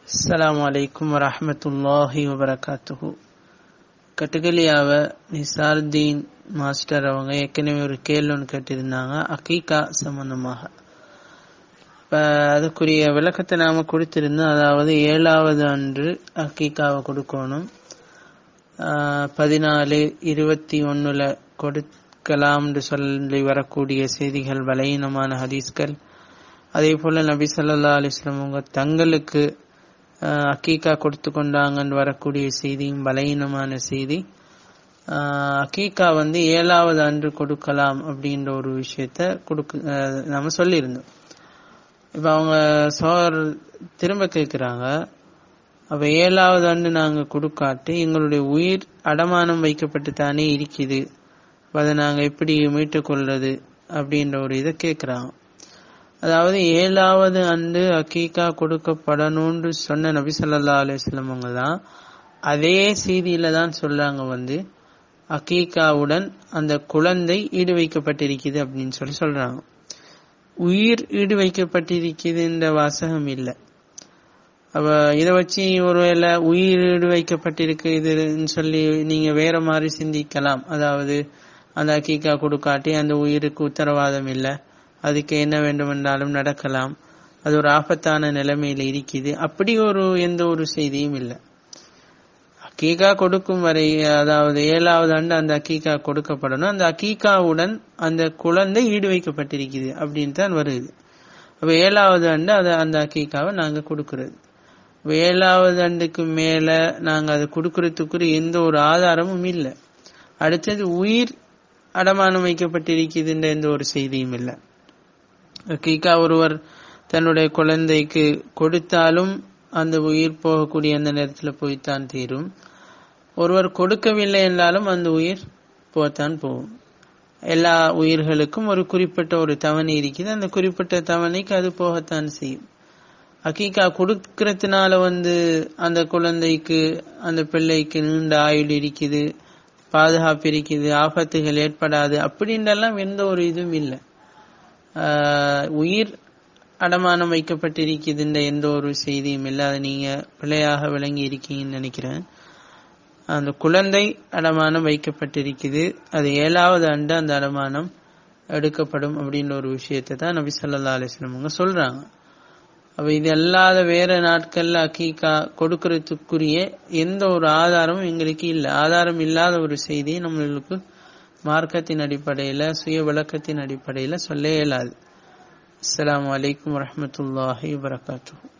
அஸ்ஸலாமு அலைக்கும் வரஹமத்துல்லாஹி வபரகாத்துஹு கட்டுகலியாவ நிசார்தீன் மாஸ்டர் அவங்க ஏற்கனவே ஒரு கேள்வி ஒன்று கேட்டிருந்தாங்க அக்கீகா சம்பந்தமாக இப்போ அதுக்குரிய விளக்கத்தை நாம கொடுத்திருந்தோம் அதாவது ஏழாவது அன்று அக்கீகாவை கொடுக்கணும் பதினாலு இருபத்தி ஒன்னுல கொடுக்கலாம்னு சொல்லி வரக்கூடிய செய்திகள் பலகீனமான ஹதீஸ்கள் அதே போல நபி சல்லா அலிஸ்லாம் அவங்க தங்களுக்கு அக்கீக்கா கொடுத்து கொண்டாங்கன்னு வரக்கூடிய செய்தியும் பலகீனமான செய்தி அக்கீக்கா வந்து ஏழாவது அன்று கொடுக்கலாம் அப்படின்ற ஒரு விஷயத்த கொடுக்க நம்ம சொல்லியிருந்தோம் இப்ப அவங்க சோர் திரும்ப கேட்கிறாங்க அப்ப ஏழாவது ஆண்டு நாங்க கொடுக்காட்டு எங்களுடைய உயிர் அடமானம் வைக்கப்பட்டு தானே இருக்குது அதை நாங்க எப்படி மீட்டுக் கொள்றது அப்படின்ற ஒரு இதை கேட்கிறாங்க அதாவது ஏழாவது ஆண்டு அக்கீக்கா கொடுக்கப்படணும்னு சொன்ன நபி சொல்லா அலிஸ்லம் அவங்க தான் அதே செய்தியில தான் சொல்றாங்க வந்து அக்கீக்காவுடன் அந்த குழந்தை ஈடு வைக்கப்பட்டிருக்குது அப்படின்னு சொல்லி சொல்றாங்க உயிர் ஈடு வைக்கப்பட்டிருக்குதுன்ற வாசகம் இல்லை அப்ப இதை வச்சு ஒருவேளை உயிர் ஈடு வைக்கப்பட்டிருக்கு இதுன்னு சொல்லி நீங்க வேற மாதிரி சிந்திக்கலாம் அதாவது அந்த அக்கீக்கா கொடுக்காட்டி அந்த உயிருக்கு உத்தரவாதம் இல்லை அதுக்கு என்ன வேண்டுமென்றாலும் நடக்கலாம் அது ஒரு ஆபத்தான நிலைமையில இருக்குது அப்படி ஒரு எந்த ஒரு செய்தியும் இல்லை அக்கீகா கொடுக்கும் வரை அதாவது ஏழாவது ஆண்டு அந்த அக்கீகா கொடுக்கப்படணும் அந்த அக்கீகாவுடன் அந்த குழந்தை ஈடு வைக்கப்பட்டிருக்குது அப்படின்னு தான் வருது அப்ப ஏழாவது ஆண்டு அதை அந்த அக்கீகாவை நாங்க கொடுக்கறது ஏழாவது ஆண்டுக்கு மேல நாங்க அதை கொடுக்கறதுக்குரிய எந்த ஒரு ஆதாரமும் இல்லை அடுத்தது உயிர் அடமானம் வைக்கப்பட்டிருக்குதுன்ற எந்த ஒரு செய்தியும் இல்லை கீகா ஒருவர் தன்னுடைய குழந்தைக்கு கொடுத்தாலும் அந்த உயிர் போகக்கூடிய அந்த நேரத்தில் போய்த்தான் தீரும் ஒருவர் கொடுக்கவில்லை என்றாலும் அந்த உயிர் போத்தான் போகும் எல்லா உயிர்களுக்கும் ஒரு குறிப்பிட்ட ஒரு தவணை இருக்குது அந்த குறிப்பிட்ட தவணைக்கு அது போகத்தான் செய்யும் அக்கீக்கா கொடுக்கறதுனால வந்து அந்த குழந்தைக்கு அந்த பிள்ளைக்கு நீண்ட ஆயுள் இருக்குது பாதுகாப்பு இருக்குது ஆபத்துகள் ஏற்படாது அப்படின்றெல்லாம் எந்த ஒரு இதுவும் இல்லை உயிர் அடமானம் வைக்கப்பட்டிருக்குதுன்ற எந்த ஒரு செய்தியும் இல்லை அதை நீங்க பிள்ளையாக விளங்கி இருக்கீங்கன்னு நினைக்கிறேன் அந்த குழந்தை அடமானம் வைக்கப்பட்டிருக்குது அது ஏழாவது ஆண்டு அந்த அடமானம் எடுக்கப்படும் அப்படின்ற ஒரு விஷயத்தை தான் நபி சொல்லா அலிஸ்லமங்க சொல்றாங்க அப்ப இது அல்லாத வேற நாட்கள்ல அக்கீக்கா கொடுக்கறதுக்குரிய எந்த ஒரு ஆதாரமும் எங்களுக்கு இல்லை ஆதாரம் இல்லாத ஒரு செய்தியை நம்மளுக்கு மார்க்கத்தின் அடிப்படையில சுய விளக்கத்தின் அடிப்படையில சொல்ல இயலாது அஸ்லாம் வலைக்கம் வரமத்துல்லாஹி வரகாத்து